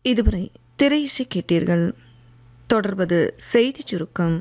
இதுவரை திரையிசை கேட்டீர்கள் தொடர்வது செய்திச் சுருக்கம்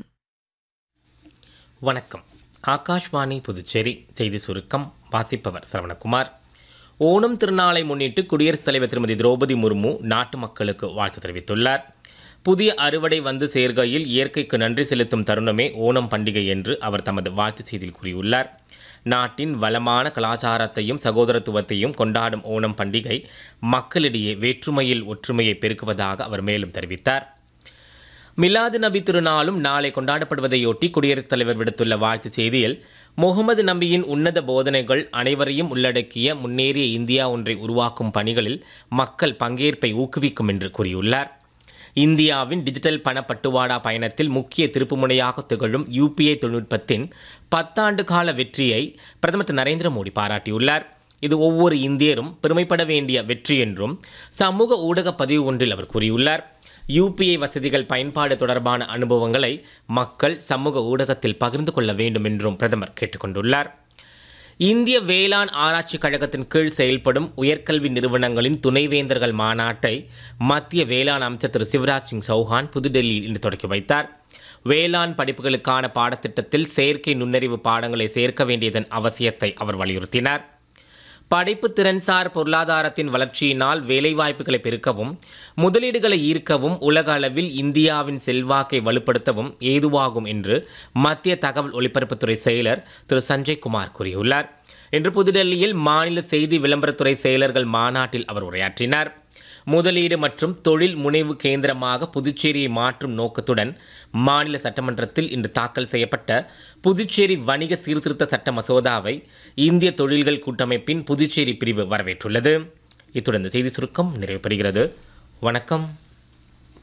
வணக்கம் ஆகாஷ்வாணி புதுச்சேரி செய்தி சுருக்கம் வாசிப்பவர் சரவணகுமார் ஓணம் திருநாளை முன்னிட்டு குடியரசுத் தலைவர் திருமதி திரௌபதி முர்மு நாட்டு மக்களுக்கு வாழ்த்து தெரிவித்துள்ளார் புதிய அறுவடை வந்து சேர்கையில் இயற்கைக்கு நன்றி செலுத்தும் தருணமே ஓணம் பண்டிகை என்று அவர் தமது வாழ்த்து செய்தியில் கூறியுள்ளார் நாட்டின் வளமான கலாச்சாரத்தையும் சகோதரத்துவத்தையும் கொண்டாடும் ஓணம் பண்டிகை மக்களிடையே வேற்றுமையில் ஒற்றுமையை பெருக்குவதாக அவர் மேலும் தெரிவித்தார் மிலாது நபி திருநாளும் நாளை கொண்டாடப்படுவதையொட்டி குடியரசுத் தலைவர் விடுத்துள்ள வாழ்த்துச் செய்தியில் முகமது நபியின் உன்னத போதனைகள் அனைவரையும் உள்ளடக்கிய முன்னேறிய இந்தியா ஒன்றை உருவாக்கும் பணிகளில் மக்கள் பங்கேற்பை ஊக்குவிக்கும் என்று கூறியுள்ளார் இந்தியாவின் டிஜிட்டல் பண பட்டுவாடா பயணத்தில் முக்கிய திருப்புமுனையாக திகழும் யூபிஐ தொழில்நுட்பத்தின் பத்தாண்டு கால வெற்றியை பிரதமர் திரு நரேந்திர மோடி பாராட்டியுள்ளார் இது ஒவ்வொரு இந்தியரும் பெருமைப்பட வேண்டிய வெற்றி என்றும் சமூக ஊடக பதிவு ஒன்றில் அவர் கூறியுள்ளார் யூபிஐ வசதிகள் பயன்பாடு தொடர்பான அனுபவங்களை மக்கள் சமூக ஊடகத்தில் பகிர்ந்து கொள்ள வேண்டும் என்றும் பிரதமர் கேட்டுக்கொண்டுள்ளார் இந்திய வேளாண் ஆராய்ச்சி கழகத்தின் கீழ் செயல்படும் உயர்கல்வி நிறுவனங்களின் துணைவேந்தர்கள் மாநாட்டை மத்திய வேளாண் அமைச்சர் திரு சிவராஜ் சிங் சௌஹான் புதுடெல்லியில் இன்று தொடக்கி வைத்தார் வேளாண் படிப்புகளுக்கான பாடத்திட்டத்தில் செயற்கை நுண்ணறிவு பாடங்களை சேர்க்க வேண்டியதன் அவசியத்தை அவர் வலியுறுத்தினார் படைப்பு திறன்சார் பொருளாதாரத்தின் வளர்ச்சியினால் வேலைவாய்ப்புகளை பெருக்கவும் முதலீடுகளை ஈர்க்கவும் உலக அளவில் இந்தியாவின் செல்வாக்கை வலுப்படுத்தவும் ஏதுவாகும் என்று மத்திய தகவல் ஒலிபரப்புத்துறை செயலர் திரு சஞ்சய் குமார் கூறியுள்ளார் இன்று புதுடெல்லியில் மாநில செய்தி விளம்பரத்துறை செயலர்கள் மாநாட்டில் அவர் உரையாற்றினார் முதலீடு மற்றும் தொழில் முனைவு கேந்திரமாக புதுச்சேரியை மாற்றும் நோக்கத்துடன் மாநில சட்டமன்றத்தில் இன்று தாக்கல் செய்யப்பட்ட புதுச்சேரி வணிக சீர்திருத்த சட்ட மசோதாவை இந்திய தொழில்கள் கூட்டமைப்பின் புதுச்சேரி பிரிவு வரவேற்றுள்ளது இத்துடன் இந்த செய்தி சுருக்கம் நிறைவு பெறுகிறது வணக்கம்